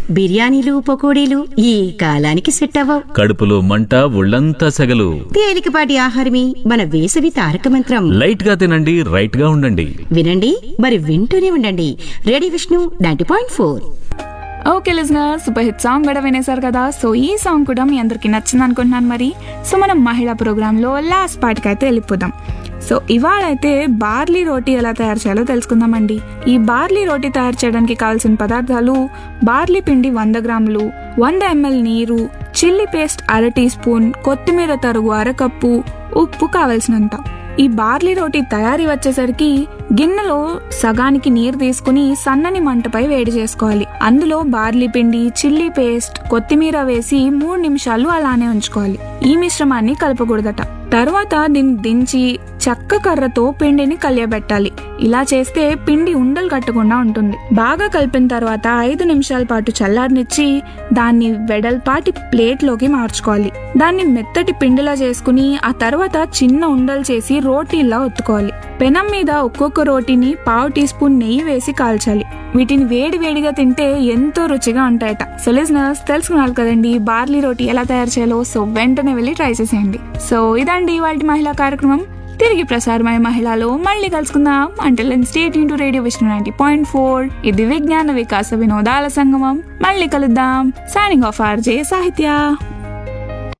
బిర్యానీలు పకోడీలు ఈ కాలానికి సెట్ అవ్వవు కడుపులో మంట ఒళ్ళంతా సెగలు తేలికపాటి ఆహారమే మన వేసవి తారక మంత్రం లైట్ గా తినండి రైట్ గా ఉండండి వినండి మరి వింటూనే ఉండండి ready Vishnu ninety point four okay listener super hit song కూడా వినేశారు కదా సో ఈ సాంగ్ కూడా మీ అందరికీ నచ్చింది అనుకుంటున్నాను మరి సో మనం మహిళా ప్రోగ్రాంలో లాస్ట్ పార్ట్కి అయితే వెళ్ళిపోదాం సో ఇవాళ అయితే బార్లీ రోటీ ఎలా తయారు చేయాలో తెలుసుకుందామండి ఈ బార్లీ రోటీ తయారు చేయడానికి కావాల్సిన పదార్థాలు బార్లీ పిండి వంద గ్రాములు వంద ఎంఎల్ నీరు చిల్లీ పేస్ట్ అర టీ స్పూన్ కొత్తిమీర తరుగు అరకప్పు ఉప్పు కావలసినంత ఈ బార్లీ రోటీ తయారీ వచ్చేసరికి గిన్నెలో సగానికి నీరు తీసుకుని సన్నని మంటపై వేడి చేసుకోవాలి అందులో బార్లీ పిండి చిల్లీ పేస్ట్ కొత్తిమీర వేసి మూడు నిమిషాలు అలానే ఉంచుకోవాలి ఈ మిశ్రమాన్ని కలపకూడదట తర్వాత దీన్ని దించి చెక్క కర్రతో పిండిని కలియబెట్టాలి ఇలా చేస్తే పిండి ఉండలు కట్టకుండా ఉంటుంది బాగా కలిపిన తర్వాత ఐదు నిమిషాల పాటు చల్లారనిచ్చి దాన్ని వెడల్పాటి ప్లేట్లోకి మార్చుకోవాలి దాన్ని మెత్తటి పిండిలా చేసుకుని ఆ తర్వాత చిన్న ఉండలు చేసి రోటీలా ఒత్తుకోవాలి పెనం మీద ఒక్కొక్క రోటీని పావు టీ స్పూన్ నెయ్యి వేసి కాల్చాలి వీటిని వేడి వేడిగా తింటే ఎంతో రుచిగా ఉంటాయట సో లిజనర్స్ తెలుసుకున్నారు కదండి బార్లీ రోటీ ఎలా తయారు చేయాలో సో వెంటనే వెళ్ళి ట్రై చేసేయండి సో ఇదండి వాటి మహిళా కార్యక్రమం తిరిగి ప్రసారమయ్యే మహిళలో మళ్ళీ కలుసుకుందాం అంటే state into radio Vishnu ninety point four ఇది విజ్ఞాన వికాస వినోదాల సంగమం మళ్ళీ కలుద్దాం సైనింగ్ ఆఫ్ ఆర్జే సాహిత్య